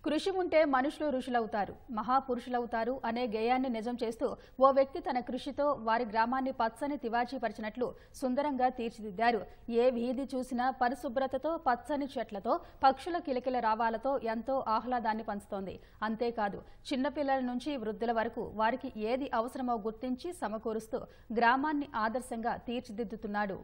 కృషి ఉంటే మనుషులు ఋషులవుతారు మహాపురుషులవుతారు అనే గేయాన్ని నిజం చేస్తూ ఓ వ్యక్తి తన కృషితో వారి గ్రామాన్ని పచ్చని తివాచీపరిచినట్లు సుందరంగా తీర్చిదిద్దారు ఏ వీధి చూసినా పరిశుభ్రతతో పచ్చని చెట్లతో పక్షుల కిలకిల రావాలతో ఎంతో ఆహ్లాదాన్ని పంచుతోంది అంతేకాదు చిన్నపిల్లల నుంచి వృద్ధుల వరకు వారికి ఏది అవసరమో గుర్తించి సమకూరుస్తూ గ్రామాన్ని ఆదర్శంగా తీర్చిదిద్దుతున్నాడు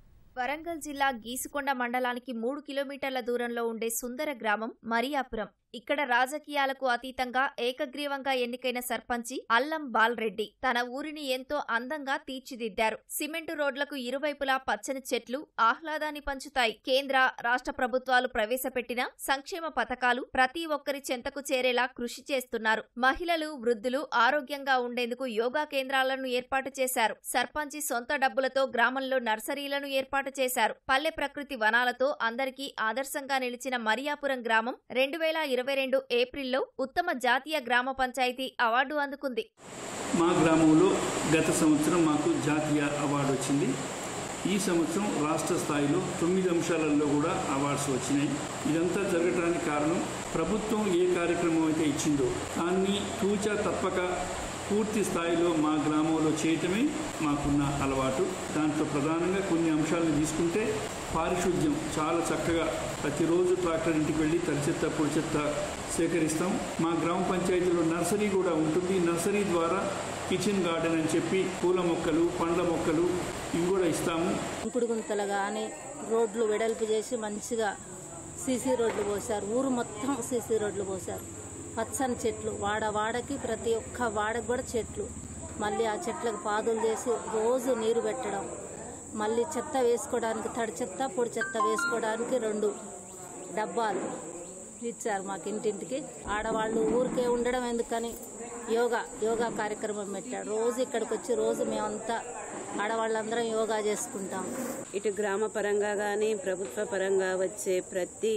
వరంగల్ జిల్లా గీసుకొండ మండలానికి మూడు కిలోమీటర్ల దూరంలో ఉండే సుందర గ్రామం మరియాపురం ఇక్కడ రాజకీయాలకు అతీతంగా ఏకగ్రీవంగా ఎన్నికైన సర్పంచి అల్లం బాల్రెడ్డి తన ఊరిని ఎంతో అందంగా తీర్చిదిద్దారు సిమెంటు రోడ్లకు ఇరువైపులా పచ్చని చెట్లు ఆహ్లాదాన్ని పంచుతాయి కేంద్ర రాష్ట్ర ప్రభుత్వాలు ప్రవేశపెట్టిన సంక్షేమ పథకాలు ప్రతి ఒక్కరి చెంతకు చేరేలా కృషి చేస్తున్నారు మహిళలు వృద్ధులు ఆరోగ్యంగా ఉండేందుకు యోగా కేంద్రాలను ఏర్పాటు చేశారు సర్పంచి సొంత డబ్బులతో గ్రామంలో నర్సరీలను ఏర్పాటు చేశారు పల్లె ప్రకృతి వనాలతో అందరికీ ఆదర్శంగా నిలిచిన మరియాపురం గ్రామం రెండు వేల ఇరవై రెండు ఏప్రిల్లో ఉత్తమ జాతీయ గ్రామ పంచాయతీ అవార్డు అందుకుంది మా గ్రామంలో గత సంవత్సరం మాకు జాతీయ అవార్డు వచ్చింది ఈ సంవత్సరం రాష్ట్ర స్థాయిలో తొమ్మిది అంశాలలో కూడా అవార్డ్స్ వచ్చినాయి ఇదంతా జరగడానికి కారణం ప్రభుత్వం ఏ కార్యక్రమం అయితే ఇచ్చిందో దాన్ని తూచా తప్పక పూర్తి స్థాయిలో మా గ్రామంలో చేయటమే మాకున్న అలవాటు దాంట్లో ప్రధానంగా కొన్ని అంశాలను తీసుకుంటే పారిశుద్ధ్యం చాలా చక్కగా ప్రతిరోజు ట్రాక్టర్ ఇంటికి వెళ్ళి తడి చెత్త పొడి చెత్త సేకరిస్తాం మా గ్రామ పంచాయతీలో నర్సరీ కూడా ఉంటుంది నర్సరీ ద్వారా కిచెన్ గార్డెన్ అని చెప్పి పూల మొక్కలు పండ్ల మొక్కలు ఇవి కూడా ఇస్తాము ఇంకుడు గుంతలు కానీ రోడ్లు వెడల్పు చేసి మంచిగా సీసీ రోడ్లు పోసారు ఊరు మొత్తం సీసీ రోడ్లు పోసారు పచ్చని చెట్లు వాడ వాడకి ప్రతి ఒక్క వాడకి కూడా చెట్లు మళ్ళీ ఆ చెట్లకు పాదులు చేసి రోజు నీరు పెట్టడం మళ్ళీ చెత్త వేసుకోవడానికి తడి చెత్త పొడి చెత్త వేసుకోవడానికి రెండు డబ్బాలు ఇచ్చారు మాకు ఇంటింటికి ఆడవాళ్ళు ఊరికే ఉండడం ఎందుకని యోగా యోగా కార్యక్రమం పెట్టాడు రోజు ఇక్కడికి వచ్చి రోజు మేమంతా ఆడవాళ్ళందరం యోగా చేసుకుంటాం ఇటు గ్రామ పరంగా కానీ ప్రభుత్వ పరంగా వచ్చే ప్రతి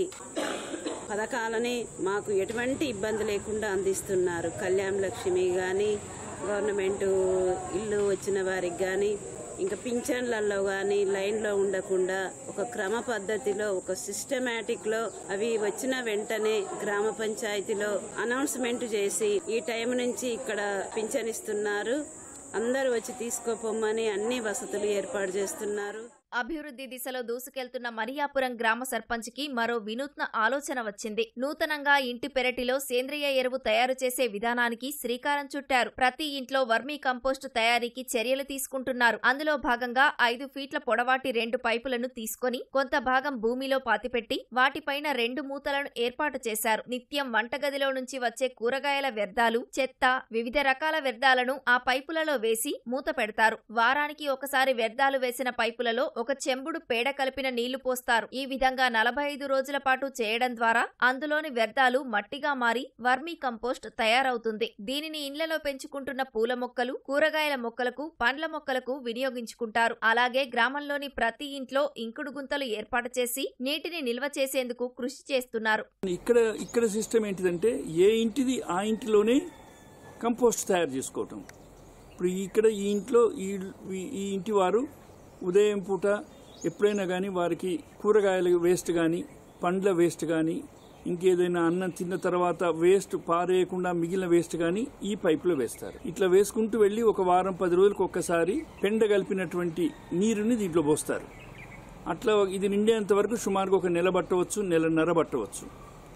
పథకాలని మాకు ఎటువంటి ఇబ్బంది లేకుండా అందిస్తున్నారు కళ్యాణ్ లక్ష్మి కానీ గవర్నమెంట్ ఇల్లు వచ్చిన వారికి కానీ ఇంకా పింఛన్లలో కానీ లైన్లో ఉండకుండా ఒక క్రమ పద్ధతిలో ఒక సిస్టమేటిక్లో అవి వచ్చిన వెంటనే గ్రామ పంచాయతీలో అనౌన్స్మెంట్ చేసి ఈ టైం నుంచి ఇక్కడ పింఛన్ ఇస్తున్నారు అందరూ వచ్చి తీసుకోపోమని అన్ని వసతులు ఏర్పాటు చేస్తున్నారు అభివృద్ధి దిశలో దూసుకెళ్తున్న మరియాపురం గ్రామ సర్పంచ్కి మరో వినూత్న ఆలోచన వచ్చింది నూతనంగా ఇంటి పెరటిలో సేంద్రియ ఎరువు తయారు చేసే విధానానికి శ్రీకారం చుట్టారు ప్రతి ఇంట్లో వర్మీ కంపోస్టు తయారీకి చర్యలు తీసుకుంటున్నారు అందులో భాగంగా ఐదు ఫీట్ల పొడవాటి రెండు పైపులను తీసుకొని కొంత భాగం భూమిలో పాతిపెట్టి వాటిపైన రెండు మూతలను ఏర్పాటు చేశారు నిత్యం వంటగదిలో నుంచి వచ్చే కూరగాయల వ్యర్థాలు చెత్త వివిధ రకాల వ్యర్థాలను ఆ పైపులలో వేసి మూత పెడతారు వారానికి ఒకసారి వ్యర్థాలు వేసిన పైపులలో ఒక చెంబుడు పేడ కలిపిన నీళ్లు పోస్తారు ఈ విధంగా నలభై ఐదు రోజుల పాటు చేయడం ద్వారా అందులోని వ్యర్థాలు మట్టిగా మారి వర్మీ కంపోస్ట్ తయారవుతుంది దీనిని ఇండ్లలో పెంచుకుంటున్న పూల మొక్కలు కూరగాయల మొక్కలకు పండ్ల మొక్కలకు వినియోగించుకుంటారు అలాగే గ్రామంలోని ప్రతి ఇంట్లో ఇంకుడు గుంతలు ఏర్పాటు చేసి నీటిని నిల్వ చేసేందుకు కృషి చేస్తున్నారు ఇక్కడ ఇక్కడ సిస్టమ్ ఏంటిదంటే ఏ ఇంటిది ఆ ఇంటిలోనే కంపోస్ట్ తయారు చేసుకోవటం ఇప్పుడు ఇక్కడ ఈ ఇంట్లో ఈ ఈ ఇంటి వారు ఉదయం పూట ఎప్పుడైనా కానీ వారికి కూరగాయల వేస్ట్ కానీ పండ్ల వేస్ట్ కానీ ఇంకేదైనా అన్నం తిన్న తర్వాత వేస్ట్ పారేయకుండా మిగిలిన వేస్ట్ కానీ ఈ పైపులో వేస్తారు ఇట్లా వేసుకుంటూ వెళ్ళి ఒక వారం పది రోజులకు ఒక్కసారి పెండ కలిపినటువంటి నీరుని దీంట్లో పోస్తారు అట్లా ఇది నిండేంత వరకు సుమారుగా ఒక నెల పట్టవచ్చు నెలన్నర పట్టవచ్చు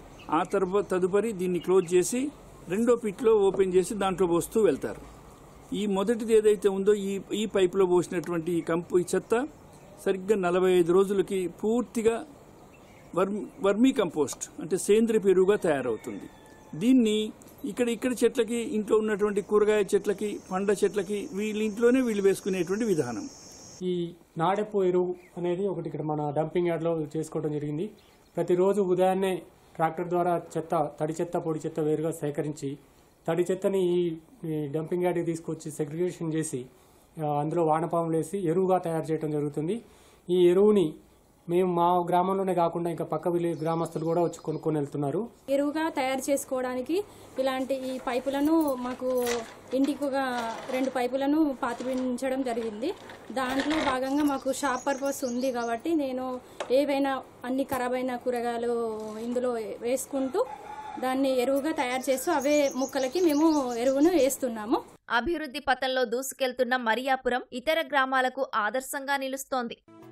ఆ తర్వాత తదుపరి దీన్ని క్లోజ్ చేసి రెండో పిట్లో ఓపెన్ చేసి దాంట్లో పోస్తూ వెళ్తారు ఈ మొదటిది ఏదైతే ఉందో ఈ ఈ పైపులో పోసినటువంటి ఈ కంపు ఈ చెత్త సరిగ్గా నలభై ఐదు రోజులకి పూర్తిగా వర్మి వర్మీ కంపోస్ట్ అంటే సేంద్రియ పెరుగుగా తయారవుతుంది దీన్ని ఇక్కడ ఇక్కడ చెట్లకి ఇంట్లో ఉన్నటువంటి కూరగాయ చెట్లకి పండ్ల చెట్లకి వీళ్ళ ఇంట్లోనే వీళ్ళు వేసుకునేటువంటి విధానం ఈ నాడెప్పు ఎరువు అనేది ఒకటి ఇక్కడ మన డంపింగ్ యార్డ్లో చేసుకోవడం జరిగింది ప్రతిరోజు ఉదయాన్నే ట్రాక్టర్ ద్వారా చెత్త తడి చెత్త పొడి చెత్త వేరుగా సేకరించి తడి చెత్తని ఈ ఈ డంపింగ్ యార్డ్కి తీసుకొచ్చి సెగ్రిగేషన్ చేసి ఆ, అందులో వానపాములు వేసి ఎరువుగా తయారు చేయడం జరుగుతుంది ఈ ఎరువుని మేము మా గ్రామంలోనే కాకుండా ఇంకా పక్క విలేజ్ గ్రామస్తులు కూడా వచ్చి కొనుక్కొని వెళ్తున్నారు ఎరువుగా తయారు చేసుకోవడానికి ఇలాంటి ఈ పైపులను మాకు ఇంటికి ఒక రెండు పైపులను పాతిపించడం జరిగింది దాంట్లో భాగంగా మాకు షాప్ పర్పస్ ఉంది కాబట్టి నేను ఏవైనా అన్ని ఖరాబ్ అయిన కూరగాయలు ఇందులో వేసుకుంటూ దాన్ని ఎరువుగా తయారు చేస్తూ అవే మొక్కలకి మేము ఎరువును వేస్తున్నాము అభివృద్ధి పథంలో దూసుకెళ్తున్న మరియాపురం ఇతర గ్రామాలకు ఆదర్శంగా నిలుస్తోంది